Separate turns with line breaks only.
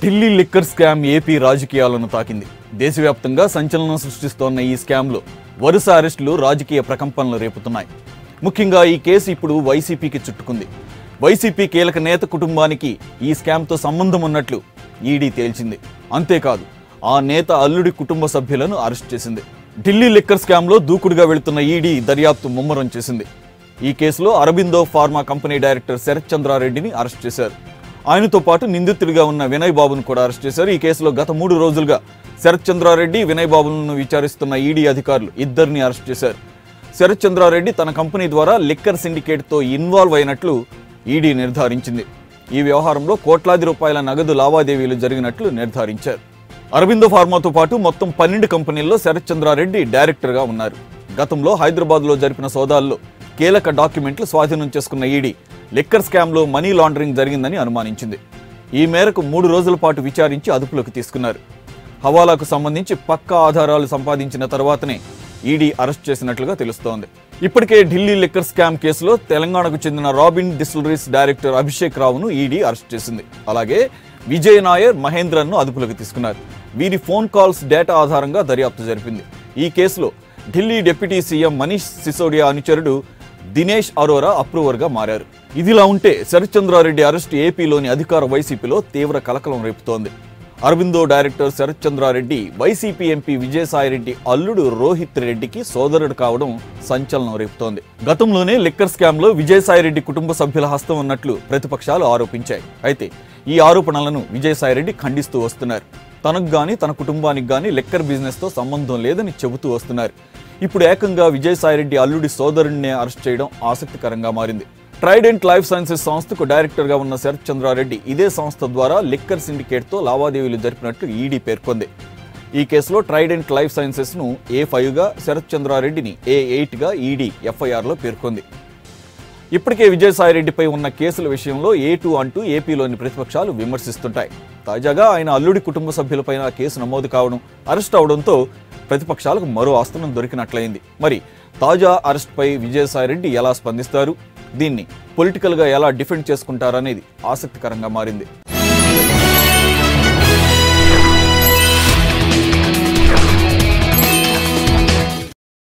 Delhi liquor scam AP రాజకీయాలను తాకింది దేశవ్యాప్తంగా సంచలనం సృష్టిస్తోన్న ఈ స్కామ్లో వరుస అరెస్టులు రాజకీయ ప్రకంపనలు రేపుతున్నాయి ముఖ్యంగా ఈ కేసు ఇప్పుడు వైసీపీకి చుట్టుకుంది వైసీపీ కీలక నేత కుటుంబానికి ఈ స్కామ్తో సంబంధం ఉన్నట్లు ఈడీ తేల్చింది అంతేకాదు ఆ నేత అల్లుడి కుటుంబ సభ్యులను అరెస్ట్ చేసింది ఢిల్లీ లిక్కర్ స్కామ్లో దూకుడుగా వెళుతున్న ఈడీ దర్యాప్తు ముమ్మరం చేసింది ఈ కేసులో Aurobindo pharma company director Sarath చంద్రారెడ్డిని అరెస్ట్ చేశారు ఆయనతో పాటు నిందితుడిగా ఉన్న వినయ్ బాబును కూడా అరెస్ట్ చేశారు ఈ కేసులో గత మూడు రోజులుగా శరత్ చంద్రారెడ్డి వినయ్ బాబులను విచారిస్తున్న ఈడీ అధికారులు ఇద్దరిని అరెస్ట్ చేశారు శరత్ చంద్రారెడ్డి తన కంపెనీ ద్వారా లిక్కర్ సిండికేట్తో ఇన్వాల్వ్ అయినట్లు ఈడీ నిర్ధారించింది ఈ వ్యవహారంలో కోట్లాది రూపాయల నగదు లావాదేవీలు జరిగినట్లు నిర్ధారించారు అరవిందో ఫార్మాతో పాటు మొత్తం పన్నెండు కంపెనీల్లో శరత్ చంద్రారెడ్డి డైరెక్టర్గా ఉన్నారు గతంలో హైదరాబాద్లో జరిపిన సోదాల్లో కీలక డాక్యుమెంట్లు స్వాధీనం చేసుకున్న ఈడీ లిక్కర్ స్కామ్లో మనీ లాండరింగ్ జరిగిందని అనుమానించింది ఈ మేరకు మూడు రోజుల పాటు విచారించి అదుపులోకి తీసుకున్నారు హవాలాకు సంబంధించి పక్కా ఆధారాలు సంపాదించిన తర్వాతనే ఈడీ అరెస్ట్ చేసినట్లుగా తెలుస్తోంది ఇప్పటికే ఢిల్లీ లిక్కర్ స్కామ్ కేసులో తెలంగాణకు చెందిన రాబిన్ డిస్టిలరీస్ డైరెక్టర్ అభిషేక్ రావును ఈడీ అరెస్ట్ చేసింది అలాగే విజయ్ నాయర్ మహేంద్రన్ను అదుపులోకి తీసుకున్నారు వీరి ఫోన్ కాల్స్ డేటా ఆధారంగా దర్యాప్తు జరిపింది ఈ కేసులో ఢిల్లీ డిప్యూటీ సీఎం మనీష్ సిసోడియా అనుచరుడు దినేష్ అరోరా అప్రూవర్గా మారారు ఇదిలా ఉంటే శరత్చంద్రారెడ్డి అరెస్ట్ ఏపీలోని అధికార వైసీపీలో తీవ్ర కలకలం రేపుతోంది Aurobindo director Sarathchandrareddy YCP MP Vijayasaireddy అల్లుడు రోహిత్ రెడ్డికి సోదరుడు కావడం సంచలనం రేపుతోంది గతంలోనే లిక్కర్ స్కామ్లో విజయసాయిరెడ్డి కుటుంబ సభ్యుల హస్తం ఉన్నట్లు ప్రతిపక్షాలు ఆరోపించాయి అయితే ఈ ఆరోపణలను విజయసాయిరెడ్డి ఖండిస్తూ వస్తున్నారు తనకు గాని తన కుటుంబానికి గాని లిక్కర్ బిజినెస్తో సంబంధం లేదని చెబుతూ వస్తున్నారు ఇప్పుడు ఏకంగా విజయసాయిరెడ్డి అల్లుడి సోదరుడినే అరెస్ట్ చేయడం ఆసక్తికరంగా మారింది ట్రైడెంట్ లైఫ్ సైన్సెస్ సంస్థకు డైరెక్టర్గా ఉన్న శరత్ చంద్రారెడ్డి ఇదే సంస్థ ద్వారా లిక్కర్ సిండికేట్తో లావాదేవీలు జరిపినట్లు ఈడీ పేర్కొంది ఈ కేసులో ట్రైడెంట్ లైఫ్ సైన్సెస్ను ఏ ఫైవ్గా శరత్ చంద్రారెడ్డిని ఏ ఎయిట్గా ఈడీ ఎఫ్ఐఆర్లో పేర్కొంది ఇప్పటికే విజయసాయిరెడ్డిపై ఉన్న కేసుల విషయంలో ఏ టూ అంటూ ఏపీలోని ప్రతిపక్షాలు విమర్శిస్తుంటాయి తాజాగా ఆయన అల్లుడి కుటుంబ సభ్యులపైన కేసు నమోదు కావడం అరెస్ట్ అవడంతో ప్రతిపక్షాలకు మరో ఆస్తనం దొరికినట్లయింది మరి తాజా అరెస్ట్పై విజయసాయిరెడ్డి ఎలా స్పందిస్తారు దీన్ని పొలిటికల్గా ఎలా డిఫెండ్ చేసుకుంటారనేది ఆసక్తికరంగా మారింది